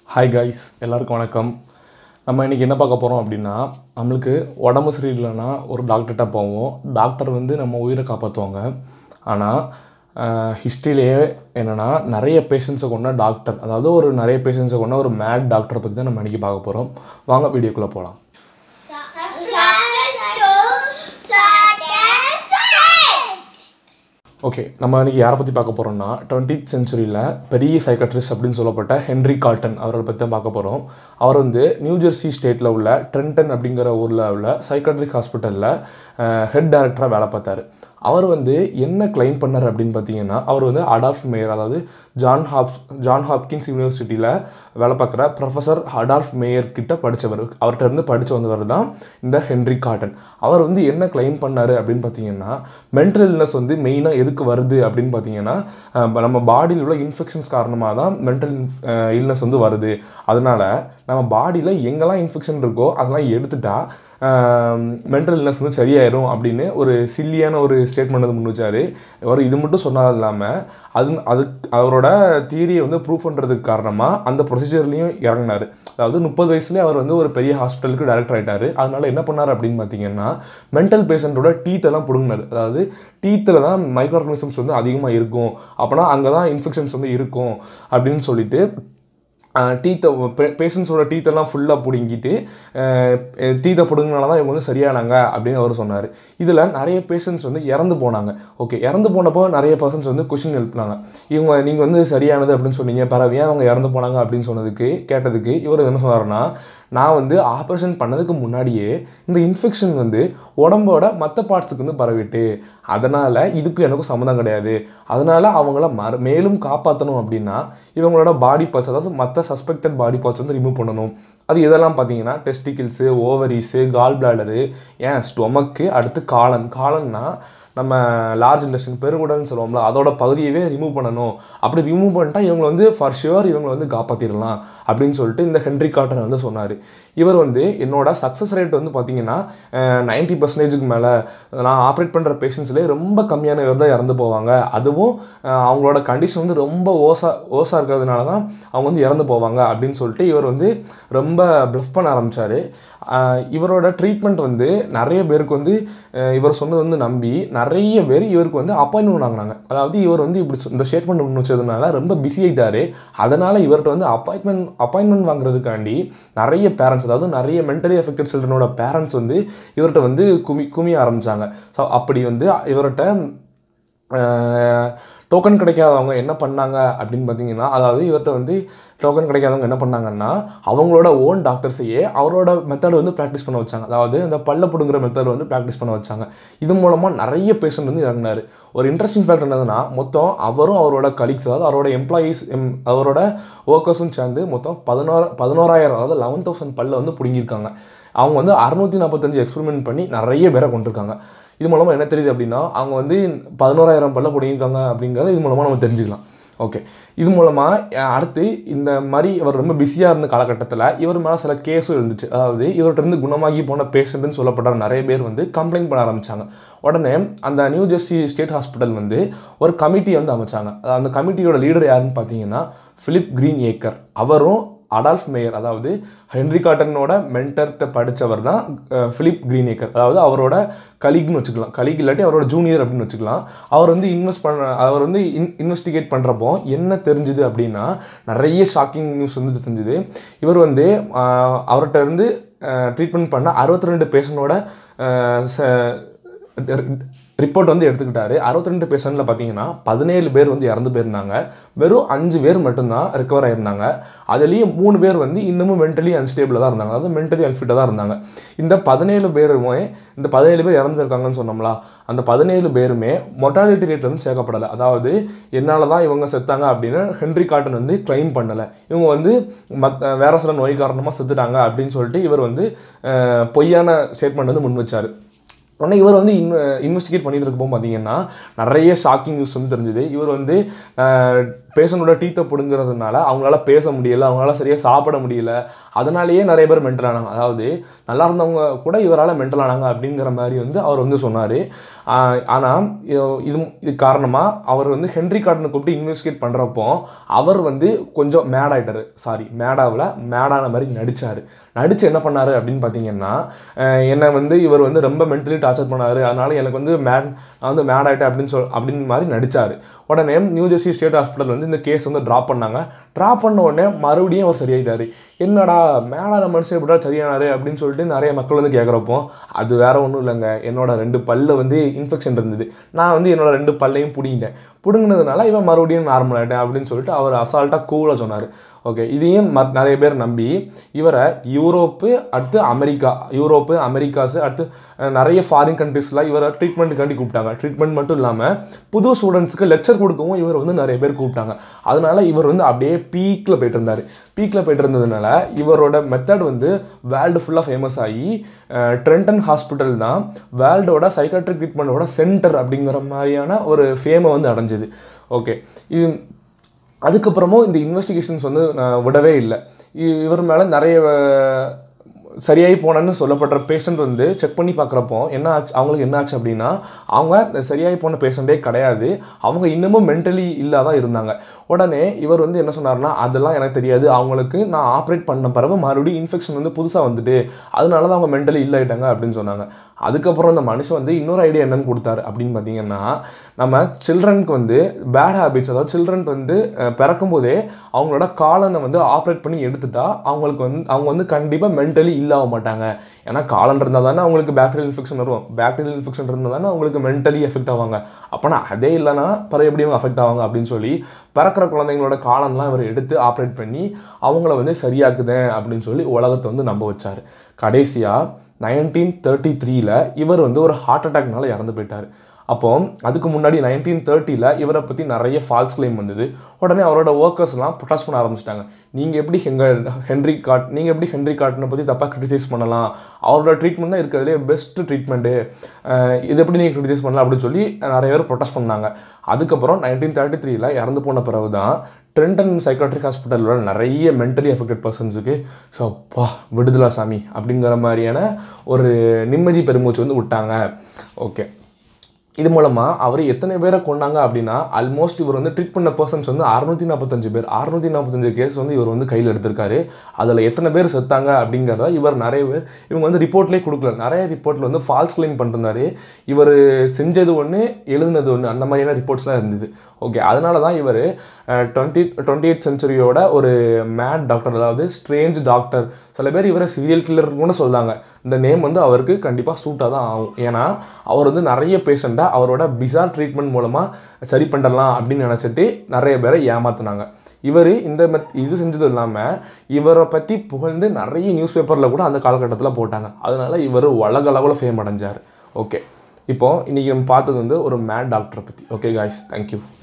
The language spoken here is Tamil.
ஹாய் காய்ஸ் எல்லாருக்கும் வணக்கம் நம்ம இன்றைக்கி என்ன பார்க்க போகிறோம் அப்படின்னா நம்மளுக்கு உடம்பு சரியில்லைன்னா ஒரு டாக்டர்கிட்ட போவோம் டாக்டர் வந்து நம்ம உயிரை காப்பாற்றுவாங்க ஆனால் ஹிஸ்ட்ரியிலேயே என்னென்னா நிறைய பேஷண்ட்ஸை கொண்ட டாக்டர் அதாவது ஒரு நிறைய பேஷண்ட்ஸை கொண்ட ஒரு மேட் டாக்டரை பற்றி தான் நம்ம இன்றைக்கி பார்க்க போகிறோம் வாங்க வீடியோக்குள்ளே போகலாம் ஓகே நம்ம இன்றைக்கி யாரை பற்றி பார்க்க போகிறோம்னா டுவெண்ட்டீத் சென்ச்சுரியில் பெரிய சைக்கட்ரிஸ்ட் அப்படின்னு சொல்லப்பட்ட ஹென்ரி காட்டன் அவரை பற்றி தான் பார்க்க போகிறோம் அவர் வந்து நியூ ஜெர்சி ஸ்டேட்டில் உள்ள ட்ரென்டன் அப்படிங்கிற ஊரில் உள்ள சைக்காட்ரிக் ஹாஸ்பிட்டலில் ஹெட் டைரக்டராக வேலை பார்த்தாரு அவர் வந்து என்ன கிளைம் பண்ணார் அப்படின்னு பார்த்தீங்கன்னா அவர் வந்து அடால்ஃப் மேயர் அதாவது ஜான் ஹாப்ஸ் ஜான் ஹாப்கின்ஸ் யூனிவர்சிட்டியில் வேலை பார்க்குற ப்ரொஃபஸர் அடால்ஃப் மேயர் கிட்ட படித்தவர் அவர்கிட்ட இருந்து படித்து வந்தவர் தான் இந்த ஹென்ரி காட்டன் அவர் வந்து என்ன கிளைம் பண்ணார் அப்படின்னு பார்த்தீங்கன்னா மென்டல் இல்னஸ் வந்து மெயினாக எதுக்கு வருது அப்படின்னு பார்த்தீங்கன்னா அஹ் நம்ம பாடியில் உள்ள இன்ஃபெக்ஷன்ஸ் காரணமாக தான் மென்டல் இல்னஸ் வந்து வருது அதனால நம்ம பாடியில் எங்கெல்லாம் இன்ஃபெக்ஷன் இருக்கோ அதெல்லாம் எடுத்துட்டா மென்டல் இல்னஸ் வந்து சரியாயிரும் அப்படின்னு ஒரு சில்லியான ஒரு ஸ்டேட்மெண்ட் வந்து முன் வச்சார் அவர் இது மட்டும் சொன்னது இல்லாமல் அது அது அவரோட தியரியை வந்து ப்ரூவ் பண்ணுறதுக்கு காரணமாக அந்த ப்ரொசீஜர்லேயும் இறங்கினார் அதாவது முப்பது வயசுலேயே அவர் வந்து ஒரு பெரிய ஹாஸ்பிட்டலுக்கு டைரக்டர் ஆகிட்டார் அதனால என்ன பண்ணார் அப்படின்னு பார்த்தீங்கன்னா மென்டல் பேஷண்ட்டோட டீத் எல்லாம் பிடுங்கினார் அதாவது டீத்தில் தான் மைக்ரோ ஆர்கனிசம்ஸ் வந்து அதிகமாக இருக்கும் அப்போனா அங்கே தான் இன்ஃபெக்ஷன்ஸ் வந்து இருக்கும் அப்படின்னு சொல்லிட்டு டீத்தை பேஷண்ட்ஸோட டீத்தெல்லாம் ஃபுல்லாக பிடுங்கிட்டு டீத்தை பிடுங்கினால தான் இவங்க வந்து சரியானாங்க அப்படின்னு அவர் சொன்னார் இதில் நிறைய பேஷண்ட்ஸ் வந்து இறந்து போனாங்க ஓகே இறந்து போனப்போ நிறைய பர்சன்ஸ் வந்து கொஷின் எழுப்பினாங்க இவங்க நீங்கள் வந்து சரியானது அப்படின்னு சொன்னீங்க பரவாயில்ல ஏன் அவங்க இறந்து போனாங்க அப்படின்னு சொன்னதுக்கு கேட்டதுக்கு இவர் என்ன சொன்னார்னா நான் வந்து ஆப்ரேஷன் பண்ணதுக்கு முன்னாடியே இந்த இன்ஃபெக்ஷன் வந்து உடம்போட மற்ற பார்ட்ஸுக்கு வந்து பரவிட்டு அதனால் இதுக்கும் எனக்கும் சம்மந்தம் கிடையாது அதனால் அவங்கள மற மேலும் காப்பாற்றணும் அப்படின்னா இவங்களோட பாடி பார்ட்ஸ் அதாவது மற்ற சஸ்பெக்டட் பாடி பார்ட்ஸ் வந்து ரிமூவ் பண்ணணும் அது இதெல்லாம் பார்த்தீங்கன்னா டெஸ்டிகிள்ஸு ஓவரிஸு கால் பிளாடரு ஏன் ஸ்டொமக்கு அடுத்து காலன் காலன்னா நம்ம லார்ஜ் இண்டஸ்ட்ரி பெருங்குடன்னு சொல்லுவோம்ல அதோட பகுதியவே ரிமூவ் பண்ணணும் அப்படி ரிமூவ் பண்ணிட்டா இவங்க வந்து ஃபார் ஷுவர் இவங்களை வந்து காப்பாற்றிடலாம் அப்படின்னு சொல்லிட்டு இந்த ஹென்ரி காட்டன் வந்து சொன்னார் இவர் வந்து என்னோட சக்ஸஸ் ரேட் வந்து பார்த்தீங்கன்னா நைன்ட்டி பர்சன்டேஜுக்கு மேலே நான் ஆப்ரேட் பண்ணுற பேஷண்ட்ஸ்லேயே ரொம்ப கம்மியான இவர் தான் இறந்து போவாங்க அதுவும் அவங்களோட கண்டிஷன் வந்து ரொம்ப ஓசா ஓசாக இருக்கிறதுனால தான் அவங்க வந்து இறந்து போவாங்க அப்படின்னு சொல்லிட்டு இவர் வந்து ரொம்ப ப்ளஃப் பண்ண ஆரம்பித்தார் இவரோட ட்ரீட்மெண்ட் வந்து நிறைய பேருக்கு வந்து இவர் சொன்னது வந்து நம்பி நிறைய பேர் இவருக்கு வந்து அப்பாயின்மெண்ட் வாங்கினாங்க அதாவது இவர் வந்து இப்படி இந்த ஸ்டேட்மெண்ட் முன் வச்சதுனால ரொம்ப பிஸி ஆகிட்டாரு அதனால் இவர்கிட்ட வந்து அப்பாயின்மெண்ட் அப்பாயின்மெண்ட் வாங்குறதுக்காண்டி நிறைய பேரண்ட்ஸ் அதாவது நிறைய மென்டலி எஃபெக்டட் சில்ட்ரனோட பேரண்ட்ஸ் வந்து இவர்கிட்ட வந்து குமி குமிய ஆரம்பித்தாங்க ஸோ அப்படி வந்து இவர்கிட்ட டோக்கன் கிடைக்காதவங்க என்ன பண்ணாங்க அப்படின்னு பார்த்தீங்கன்னா அதாவது இவர்கிட்ட வந்து டோக்கன் கிடைக்காதவங்க என்ன பண்ணாங்கன்னா அவங்களோட ஓன் டாக்டர்ஸையே அவரோட மெத்தட் வந்து ப்ராக்டிஸ் பண்ண வச்சாங்க அதாவது இந்த பல்ல பிடுங்குற மெத்தட் வந்து ப்ராக்டிஸ் பண்ண வச்சாங்க இது மூலமாக நிறைய பேஷண்ட் வந்து இறங்கினார் ஒரு இன்ட்ரெஸ்டிங் ஃபேக்ட் என்னதுன்னா மொத்தம் அவரும் அவரோட கலீக்ஸ் அதாவது அவரோட எம்ப்ளாயீஸ் எம் அவரோட ஒர்க்கர்ஸும் சேர்ந்து மொத்தம் பதினோரு பதினோராயிரம் அதாவது லெவன் தௌசண்ட் பல்ல வந்து பிடுங்கியிருக்காங்க அவங்க வந்து அறுநூற்றி நாற்பத்தஞ்சு எக்ஸ்பெரிமெண்ட் பண்ணி நிறைய பேரை கொண்டிருக்காங்க இது மூலமாக என்ன தெரியுது அப்படின்னா அவங்க வந்து பதினோராயிரம் பல்ல பிடிங்கிருக்காங்க அப்படிங்கிறத இது மூலமாக நம்ம தெரிஞ்சுக்கலாம் ஓகே இது மூலமாக அடுத்து இந்த மாதிரி அவர் ரொம்ப பிஸியாக இருந்த காலகட்டத்தில் இவர் மேலே சில கேஸும் இருந்துச்சு அதாவது இவர்கிட்ட இருந்து குணமாகி போன பேஷண்ட்னு சொல்லப்படுற நிறைய பேர் வந்து கம்ப்ளைண்ட் பண்ண ஆரம்பித்தாங்க உடனே அந்த நியூ ஜெர்சி ஸ்டேட் ஹாஸ்பிட்டல் வந்து ஒரு கமிட்டியை வந்து அமைச்சாங்க அந்த கமிட்டியோட லீடர் யாருன்னு பார்த்தீங்கன்னா ஃபிலிப் கிரீன் ஏக்கர் அவரும் அடால்ஃப் மேயர் அதாவது ஹென்ரி காட்டனோட மென்டர்கிட்ட படித்தவர் தான் ஃபிலிப் கிரீனேக்கர் அதாவது அவரோட கலீக்னு வச்சுக்கலாம் கலீக் இல்லாட்டி அவரோட ஜூனியர் அப்படின்னு வச்சுக்கலாம் அவர் வந்து இன்வெஸ்ட் பண்ண அவர் வந்து இன் இன்வெஸ்டிகேட் பண்ணுறப்போ என்ன தெரிஞ்சுது அப்படின்னா நிறைய ஷாக்கிங் நியூஸ் வந்து தெரிஞ்சுது இவர் வந்து அவர்கிட்ட இருந்து ட்ரீட்மெண்ட் பண்ண அறுபத்தி ரெண்டு பேஷண்டோட ரிப்போர்ட் வந்து எடுத்துக்கிட்டாரு அறுபத்தி ரெண்டு பேஷண்ட்டில் பார்த்தீங்கன்னா பதினேழு பேர் வந்து இறந்து போயிருந்தாங்க வெறும் அஞ்சு பேர் மட்டும்தான் ரிக்கவர் ஆயிருந்தாங்க அதுலேயும் மூணு பேர் வந்து இன்னமும் மென்டலி அன்ஸ்டேபிளாக தான் இருந்தாங்க அதாவது மென்டலி அன்ஃபிட்டாக தான் இருந்தாங்க இந்த பதினேழு பேருமே இந்த பதினேழு பேர் இறந்து போயிருக்காங்கன்னு சொன்னோம்ல அந்த பதினேழு பேருமே மொட்டாலிட்டி ரேட்டில் வந்து சேர்க்கப்படலை அதாவது என்னால் தான் இவங்க செத்தாங்க அப்படின்னு ஹென்ரி காட்டன் வந்து கிளைம் பண்ணலை இவங்க வந்து மத் வேற சில நோய் காரணமாக செத்துட்டாங்க அப்படின்னு சொல்லிட்டு இவர் வந்து பொய்யான ஸ்டேட்மெண்ட் வந்து முன் வச்சார் உடனே இவர் வந்து இன் இன்வெஸ்டிகேட் பண்ணிட்டு இருக்கப்போ பார்த்தீங்கன்னா நிறைய ஷாக்கிங் நியூஸ் வந்து தெரிஞ்சுது இவர் வந்து பேஷண்டோட டீத்தை பிடுங்கிறதுனால அவங்களால பேச முடியல அவங்களால சரியாக சாப்பிட முடியல அதனாலேயே நிறைய பேர் மென்டல் ஆனாங்க அதாவது நல்லா இருந்தவங்க கூட இவரால் மென்டல் ஆனாங்க அப்படிங்கிற மாதிரி வந்து அவர் வந்து சொன்னார் ஆனால் இது இது காரணமாக அவர் வந்து ஹென்ரி கார்டனை கூப்பிட்டு இன்வெஸ்டிகேட் பண்ணுறப்போ அவர் வந்து கொஞ்சம் மேட் ஆகிட்டார் சாரி மேடாவில் மேடான மாதிரி நடித்தார் நடித்து என்ன பண்ணார் அப்படின்னு பார்த்தீங்கன்னா அஹ் என்னை வந்து இவர் வந்து ரொம்ப மென்டலி டார்ச்சர் பண்ணார் அதனால எனக்கு வந்து மேட் நான் வந்து மேட் ஆகிட்டேன் அப்படின்னு சொல் அப்படின்னு மாதிரி நடித்தார் உடனே நியூ ஜெர்சி ஸ்டேட் ஹாஸ்பிட்டல் வந்து இந்த கேஸ் வந்து ட்ராப் பண்ணாங்க ட்ராப் பண்ண உடனே மறுபடியும் அவர் சரியாயிட்டாரு என்னடா மேடான மனுஷன் எப்படா சரியானாரு அப்படின்னு சொல்லிட்டு நிறைய மக்கள் வந்து கேட்குறப்போ அது வேற ஒன்றும் இல்லைங்க என்னோட ரெண்டு பல்ல வந்து இன்ஃபெக்ஷன் இருந்தது நான் வந்து என்னோட ரெண்டு பல்லையும் பிடிங்கிட்டேன் பிடுங்கினதுனால இவன் மறுபடியும் நார்மல் ஆகிட்டேன் அப்படின்னு சொல்லிட்டு அவர் அசால்ட்டாக கூலாக சொன்னார் ஓகே இதையும் ம நிறைய பேர் நம்பி இவரை யூரோப்பு அடுத்து அமெரிக்கா யூரோப்பு அமெரிக்காஸு அடுத்து அஹ், நிறைய ஃபாரின் கண்ட்ரீஸ்லாம் இவரை ட்ரீட்மெண்ட்டுக்காண்டி கூப்பிட்டாங்க ட்ரீட்மெண்ட் மட்டும் இல்லாமல் புது ஸ்டூடெண்ட்ஸ்க்கு லெக்சர் கொடுக்கவும் இவர் வந்து நிறைய பேர் கூப்பிட்டாங்க அதனால இவர் வந்து அப்படியே பீக்கில் போயிட்டு இருந்தார் பீக்கில் போயிட்டு இருந்ததுனால இவரோட மெத்தட் வந்து வேர்ல்டு ஃபுல்லாக ஃபேமஸ் ஆகி அஹ், ட்ரென்டன் ஹாஸ்பிட்டல் தான் வேர்ல்டோட சைக்காட்ரிக் ட்ரீட்மெண்ட்டோட சென்டர் அப்படிங்கிற மாதிரியான ஒரு ஃபேமை வந்து அடைஞ்சது ஓகே இது அதுக்கப்புறமும் இந்த இன்வெஸ்டிகேஷன்ஸ் வந்து நான் விடவே இல்லை இ- இவர் மேலே நிறைய அஹ், சரியாகி போனேன்னு சொல்லப்படுற பேஷண்ட் வந்து செக் பண்ணி பார்க்குறப்போ என்ன ஆச்சு அவங்களுக்கு என்ன ஆச்சு அப்படின்னா அவங்க சரியாகி போன பேஷண்ட்டே கிடையாது அவங்க இன்னமும் மென்டலி இல்லாதான் இருந்தாங்க உடனே இவர் வந்து என்ன சொன்னார்னா அதெல்லாம் எனக்கு தெரியாது அவங்களுக்கு நான் ஆப்ரேட் பண்ண பிறகு மறுபடியும் இன்ஃபெக்ஷன் வந்து புதுசாக வந்துட்டு அதனால தான் அவங்க மென்டலி இல்லாயிட்டாங்க அப்படின்னு சொன்னாங்க அதுக்கப்புறம் இந்த மனுஷன் வந்து இன்னொரு ஐடியா என்னன்னு கொடுத்தாரு அப்படின்னு பார்த்தீங்கன்னா நம்ம சில்ட்ரனுக்கு வந்து பேட் ஹேபிட்ஸ் அதாவது சில்ட்ரனுக்கு வந்து அஹ், பிறக்கும்போதே அவங்களோட காலனை வந்து ஆப்ரேட் பண்ணி எடுத்துட்டா அவங்களுக்கு வந்து அவங்க வந்து கண்டிப்பாக மென்டலி இல்லாக மாட்டாங்க ஏன்னா காலன் இருந்தால் தானே அவங்களுக்கு பேக்டீரியல் இன்ஃபெக்ஷன் வரும் பேக்டீரியல் இன்ஃபெக்ஷன் இருந்தால் தானே அவங்களுக்கு மென்டலி எஃபெக்ட் ஆவாங்க அப்போனா அதே இல்லைன்னா பிறகு எப்படி அவங்க அஃபெக்ட் ஆவாங்க அப்படின்னு சொல்லி பிறக்கிற குழந்தைங்களோட காலன்லாம் இவர் எடுத்து ஆப்ரேட் பண்ணி அவங்கள வந்து சரியாக்குதேன் அப்படின்னு சொல்லி உலகத்தை வந்து நம்ப வச்சார் கடைசியாக நைன்டீன் தேர்ட்டி த்ரீல இவர் வந்து ஒரு ஹார்ட் அட்டாக்னால இறந்து போயிட்டார் அப்போ அதுக்கு முன்னாடி நைன்டீன் தேர்ட்டியில் இவரை பற்றி நிறைய ஃபால்ஸ் கிளைம் வந்தது உடனே அவரோட ஒர்க்கர்ஸ்லாம் ப்ரொட்டஸ்ட் பண்ண ஆரம்பிச்சிட்டாங்க நீங்கள் எப்படி எங்கள் ஹென்ரி காட் நீங்கள் எப்படி ஹென்ரி காட்டனை பற்றி தப்பாக கிரிட்டிசைஸ் பண்ணலாம் அவரோட ட்ரீட்மெண்ட் தான் இருக்கிறதுலே பெஸ்ட் ட்ரீட்மெண்ட்டு இது எப்படி நீங்கள் கிரிட்டிசைஸ் பண்ணலாம் அப்படின்னு சொல்லி நிறைய பேர் ப்ரொட்டஸ்ட் பண்ணாங்க அதுக்கப்புறம் நைன்டீன் தேர்ட்டி த்ரீல இறந்து போன பிறகு தான் ட்ரெண்டன் சைக்காட்ரிக் ஹாஸ்பிட்டலோட நிறைய மென்டலி அஃபெக்டட் பர்சன்ஸுக்கு ஸோ அப்பா விடுதலா சாமி அப்படிங்கிற மாதிரியான ஒரு நிம்மதி பெருமூச்சு வந்து விட்டாங்க ஓகே இது மூலமாக அவர் எத்தனை பேரை கொண்டாங்க அப்படின்னா ஆல்மோஸ்ட் இவர் வந்து ட்ரீட் பண்ண பர்சன்ஸ் வந்து அறுநூத்தி நாற்பத்தஞ்சு பேர் அறுநூத்தி நாற்பத்தஞ்சு கேஸ் வந்து இவர் வந்து கையில் எடுத்திருக்காரு அதில் எத்தனை பேர் செத்தாங்க அப்படிங்கிறத இவர் நிறைய பேர் இவங்க வந்து ரிப்போர்ட்லேயே கொடுக்கல நிறைய ரிப்போர்ட்டில் வந்து ஃபால்ஸ் கிளைம் பண்ணிருந்தாரு இவர் செஞ்சது ஒன்று எழுதுனது ஒன்று அந்த மாதிரியான ரிப்போர்ட்ஸ்லாம் இருந்தது ஓகே அதனால தான் இவர் டுவெண்ட்டி டுவெண்ட்டி எயிட் சென்ச்சுரியோட ஒரு மேட் டாக்டர் அதாவது ஸ்ட்ரேஞ்ச் டாக்டர் சில பேர் இவரை சீரியல் கில்லர் கூட சொல்றாங்க இந்த நேம் வந்து அவருக்கு கண்டிப்பாக சூட்டாக தான் ஆகும் ஏன்னா அவர் வந்து நிறைய பேஷண்ட்டை அவரோட பிசார் ட்ரீட்மெண்ட் மூலமாக சரி பண்ணிடலாம் அப்படின்னு நினச்சிட்டு நிறைய பேரை ஏமாத்துனாங்க இவர் இந்த மெத் இது செஞ்சதும் இல்லாமல் இவரை பற்றி புகழ்ந்து நிறைய நியூஸ் பேப்பரில் கூட அந்த காலகட்டத்தில் போட்டாங்க அதனால இவர் உலக அளவில் ஃபேம் அடைஞ்சார் ஓகே இப்போ இன்றைக்கி நம்ம பார்த்தது வந்து ஒரு மேட் டாக்டரை பற்றி ஓகே காய்ஸ் தேங்க்யூ